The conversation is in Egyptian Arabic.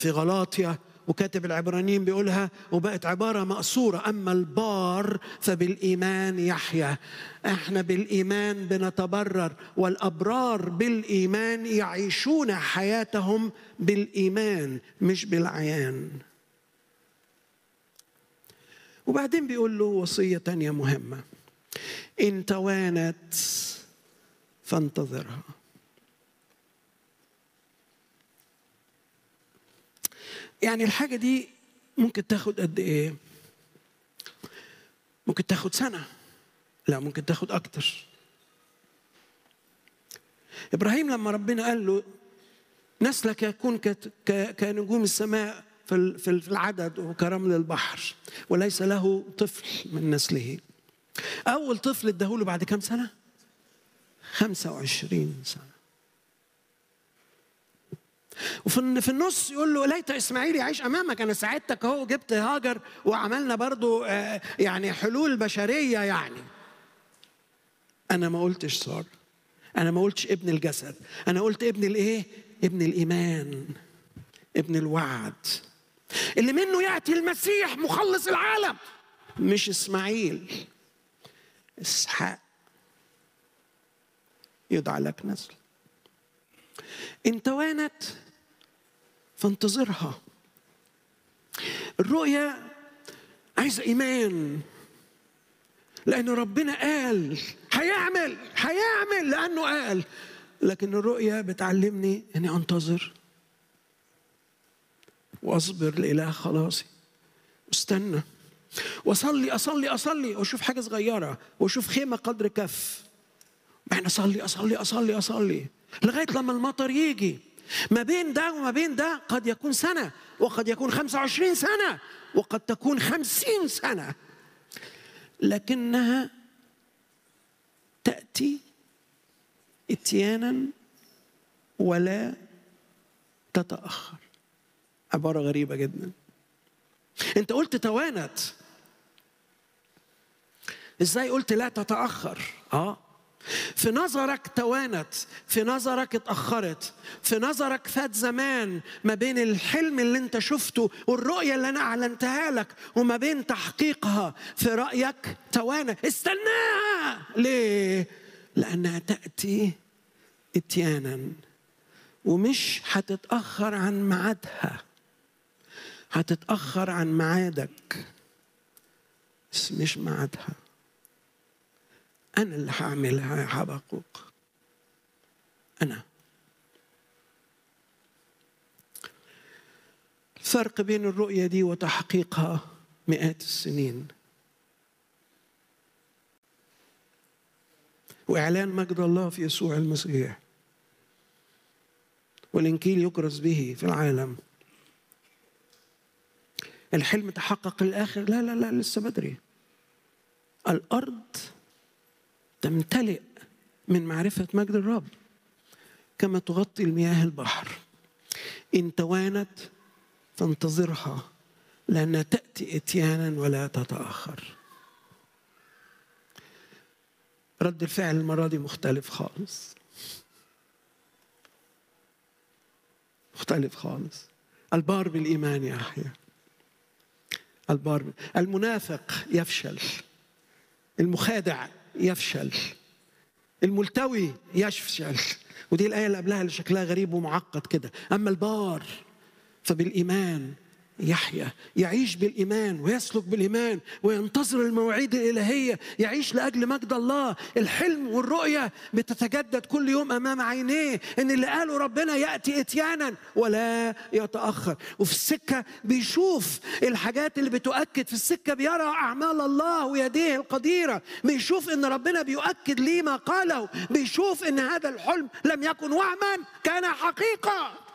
في غلاطيا وكاتب العبرانيين بيقولها وبقت عبارة مقصورة أما البار فبالإيمان يحيا احنا بالإيمان بنتبرر والأبرار بالإيمان يعيشون حياتهم بالإيمان مش بالعيان وبعدين بيقول له وصية تانية مهمة إن توانت فانتظرها يعني الحاجة دي ممكن تاخد قد إيه؟ ممكن تاخد سنة لا ممكن تاخد أكتر إبراهيم لما ربنا قال له نسلك يكون كنجوم السماء في في العدد وكرمل البحر وليس له طفل من نسله أول طفل اداهوله بعد كم سنة؟ 25 سنة وفي في النص يقول له ليت اسماعيل يعيش امامك انا ساعدتك اهو جبت هاجر وعملنا برضو يعني حلول بشريه يعني انا ما قلتش صار انا ما قلتش ابن الجسد انا قلت ابن الايه ابن الايمان ابن الوعد اللي منه ياتي المسيح مخلص العالم مش اسماعيل اسحاق يدعى لك نسل ان توانت فانتظرها الرؤية عايزة إيمان لأن ربنا قال هيعمل هيعمل لأنه قال لكن الرؤية بتعلمني إني أنتظر وأصبر لإله خلاصي واستنى واصلي اصلي اصلي واشوف حاجه صغيره واشوف خيمه قدر كف بعدين اصلي اصلي اصلي اصلي لغايه لما المطر يجي ما بين ده وما بين ده قد يكون سنة وقد يكون 25 سنة وقد تكون خمسين سنة لكنها تأتي اتيانا ولا تتأخر عبارة غريبة جدا انت قلت توانت ازاي قلت لا تتأخر اه في نظرك توانت في نظرك اتأخرت في نظرك فات زمان ما بين الحلم اللي انت شفته والرؤية اللي انا اعلنتها لك وما بين تحقيقها في رأيك توانت استناها ليه لأنها تأتي اتيانا ومش هتتأخر عن ميعادها هتتأخر عن ميعادك بس مش ميعادها أنا اللي هعملها يا حبقوق أنا الفرق بين الرؤية دي وتحقيقها مئات السنين وإعلان مجد الله في يسوع المسيح والإنكيل يكرز به في العالم الحلم تحقق الآخر لا لا لا لسه بدري الأرض تمتلئ من معرفة مجد الرب كما تغطي المياه البحر إن توانت فانتظرها لأنها تأتي إتيانا ولا تتأخر رد الفعل المرة دي مختلف خالص مختلف خالص البار بالإيمان يحيى البار المنافق يفشل المخادع يفشل الملتوي يفشل ودي الآية اللي قبلها اللي شكلها غريب ومعقد كده أما البار فبالإيمان يحيا يعيش بالإيمان ويسلك بالإيمان وينتظر المواعيد الإلهية يعيش لأجل مجد الله الحلم والرؤية بتتجدد كل يوم أمام عينيه إن اللي قاله ربنا يأتي إتيانا ولا يتأخر وفي السكة بيشوف الحاجات اللي بتؤكد في السكة بيرى أعمال الله ويديه القديرة بيشوف إن ربنا بيؤكد ليه ما قاله بيشوف إن هذا الحلم لم يكن وهما كان حقيقة